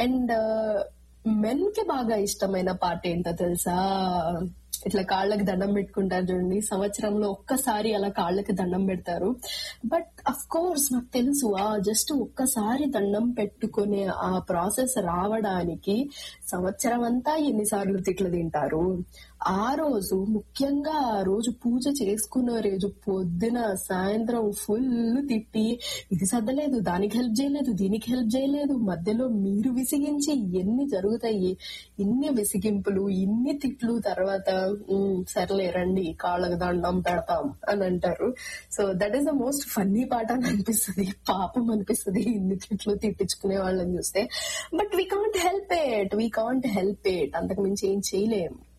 and men కి బాగా ఇష్టమైన పాట ఏంటో తెలుసా ఇట్లా కాళ్ళకి దండం పెట్టుకుంటారు చూడండి సంవత్సరంలో ఒక్కసారి అలా కాళ్ళకి దండం పెడతారు బట్ అఫ్ కోర్స్ నాకు తెలుసు ఆ జస్ట్ ఒక్కసారి దండం పెట్టుకునే ఆ ప్రాసెస్ రావడానికి సంవత్సరం అంతా ఎన్నిసార్లు తిట్లు తింటారు ఆ రోజు ముఖ్యంగా ఆ రోజు పూజ చేసుకున్న రోజు పొద్దున సాయంత్రం ఫుల్ తిట్టి ఇది సర్దలేదు దానికి హెల్ప్ చేయలేదు దీనికి హెల్ప్ చేయలేదు మధ్యలో మీరు విసిగించి ఎన్ని జరుగుతాయి ఇన్ని విసిగింపులు ఇన్ని తిట్లు తర్వాత "ఉమ్, సర్లే రండి కాళ్ళకు దండం పెడతాం అని అంటారు so that is the most funny part అని అనిపిస్తుంది పాపం అనిపిస్తుంది ఇన్ని తిట్లు తిట్టించుకునే వాళ్ళని చూస్తే but we can't help it we can't help it అంతకు మించి ఏం చేయలేం